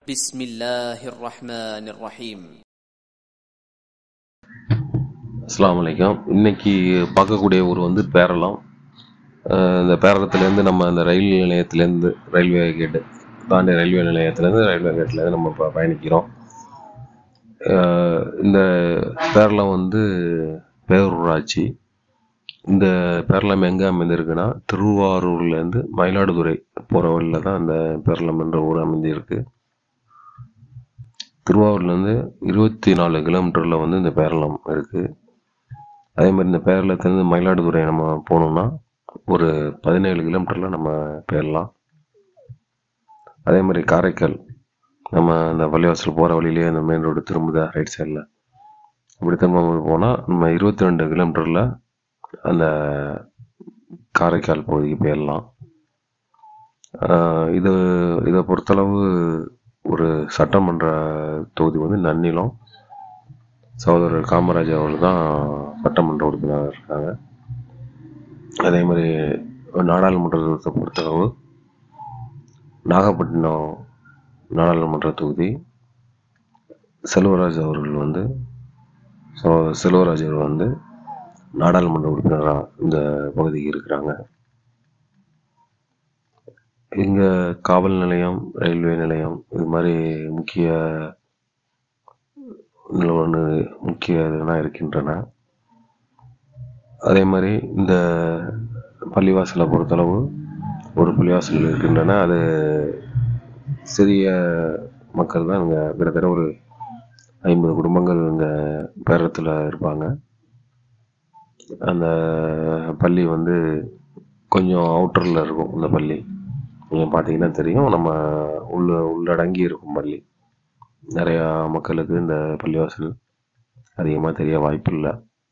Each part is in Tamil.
بسم الله الرحمن الرحيم அஸ்ஸலாமு அலைக்கும் இன்னைக்கு பார்க்கக்கூடிய ஊர் வந்து பேரளம் அஹ் இந்த பேரளத்துலேருந்து நம்ம அந்த ரயில் நிலையத்துலேருந்து ரயில்வே கேட்டு தாண்டி ரயில்வே நிலையத்துலேருந்து ரயில்வே கேட்லேருந்து நம்ம இப்போ பயணிக்கிறோம் அஹ் இந்த பேரளம் வந்து பேரூராட்சி இந்த பேரளம் எங்கே அமைந்திருக்குன்னா திருவாரூர்லேருந்து மயிலாடுதுறை போகிற வழியில் தான் இந்த பேரளம் என்ற ஊர் அமைந்திருக்கு திருவாரூர்லேருந்து இருபத்தி நாலு கிலோமீட்டரில் வந்து இந்த பேரளம் இருக்குது அதே மாதிரி இந்த பேரளத்துலேருந்து மயிலாடுதுறை நம்ம போகணும்னா ஒரு பதினேழு கிலோமீட்டரில் நம்ம போயிடலாம் அதே மாதிரி காரைக்கால் நம்ம அந்த பள்ளிவாசல் போகிற வழியிலேயே அந்த மெயின் ரோடு திரும்புதா ரைட் சைடில் இப்படி திரும்ப போனால் நம்ம இருபத்தி ரெண்டு கிலோமீட்டரில் அந்த காரைக்கால் பகுதிக்கு போயிடலாம் ஆஹ் இது இதை பொறுத்தளவு ஒரு சட்டமன்ற தொகுதி வந்து நன்னிலம் சகோதரர் காமராஜ் அவர்கள் தான் சட்டமன்ற உறுப்பினராக இருக்காங்க அதே மாதிரி நாடாளுமன்றத்தை பொறுத்தளவு நாகப்பட்டினம் நாடாளுமன்ற தொகுதி செல்வராஜ் அவர்கள் வந்து சகோ- செல்வராஜ் அவர்கள் வந்து நாடாளுமன்ற உறுப்பினராக இந்த பகுதிக்கு இருக்கிறாங்க இங்கே காவல் நிலையம் ரயில்வே நிலையம் இது மாதிரி முக்கிய ஒன்று முக்கிய இதெல்லாம் இருக்கின்றன அதே மாதிரி இந்த பள்ளிவாசலை பொறுத்தளவு ஒரு பள்ளிவாசல் இருக்கின்றன அது சிறிய மக்கள் தான் இங்கே கிட்டத்தட்ட ஒரு ஐம்பது குடும்பங்கள் இங்கே பேரத்தில் இருப்பாங்க அந்த பள்ளி வந்து கொஞ்சம் அவுட்டரில் இருக்கும் இந்த பள்ளி நீங்கள் பார்த்தீங்கன்னா தெரியும் நம்ம உள்ள உள்ளடங்கி இருக்கும் பள்ளி நிறையா மக்களுக்கு இந்த பள்ளிவாசல் அதிகமாக தெரிய வாய்ப்பு இல்லை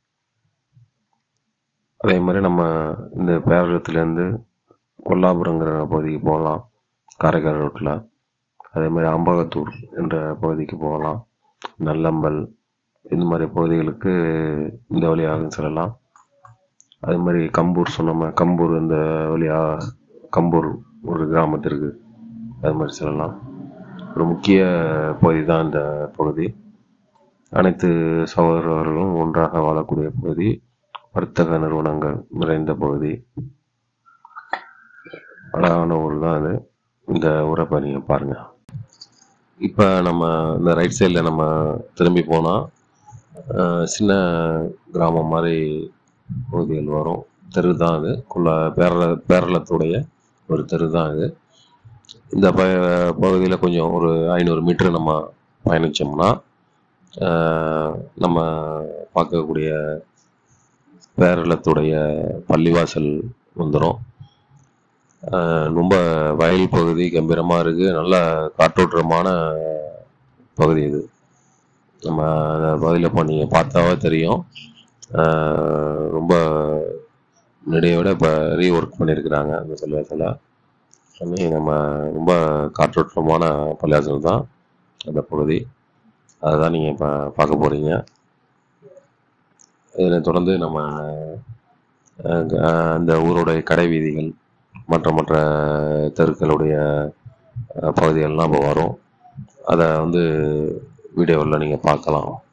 அதே மாதிரி நம்ம இந்த பேரளத்துலேருந்து கொல்லாபுரங்கிற பகுதிக்கு போகலாம் காரைக்கால் ரோட்டில் அதே மாதிரி அம்பகத்தூர் என்ற பகுதிக்கு போகலாம் நல்லம்பல் இந்த மாதிரி பகுதிகளுக்கு இந்த வழியாக செல்லலாம் அதே மாதிரி கம்பூர் சொன்னோமே கம்பூர் இந்த வழியாக கம்பூர் ஒரு கிராமத்திற்கு அது மாதிரி செல்லலாம் ஒரு முக்கிய பகுதி தான் இந்த பகுதி அனைத்து சகோதரர்களும் ஒன்றாக வாழக்கூடிய பகுதி வர்த்தக நிறுவனங்கள் நிறைந்த பகுதி அழகான ஊர் தான் அது இந்த ஊரை இப்போ நீங்கள் பாருங்கள் இப்போ நம்ம இந்த ரைட் சைடில் நம்ம திரும்பி போனால் சின்ன கிராமம் மாதிரி பகுதிகள் வரும் தெரு தான் அது குள்ள பேரள பேரளத்துடைய ஒரு தெரு தான் இது இந்த ப பகுதியில் கொஞ்சம் ஒரு ஐநூறு மீட்டர் நம்ம பயணித்தோம்னா நம்ம பார்க்கக்கூடிய பேரளத்துடைய பள்ளிவாசல் வந்துடும் ரொம்ப வயல் பகுதி கம்பீரமாக இருக்குது நல்ல காற்றோட்டமான பகுதி இது நம்ம அந்த பகுதியில் இப்போ நீங்கள் பார்த்தாவே தெரியும் ஆஹ் ரொம்ப நெடியை விட இப்போ ரீஒர்க் பண்ணியிருக்கிறாங்க அந்த பள்ளிவாசலை பண்ணி நம்ம ரொம்ப காற்றோட்டமான பள்ளிவாசல் தான் அந்த பகுதி அதை தான் நீங்கள் இப்போ பார்க்க போகிறீங்க இதில் தொடர்ந்து நம்ம அஹ், க- அந்த ஊருடைய கடை வீதிகள் மற்ற மற்ற தெருக்களுடைய அஹ், பகுதிகள்லாம் இப்போ வரும் அதை வந்து வீடியோவில் நீங்கள் பார்க்கலாம்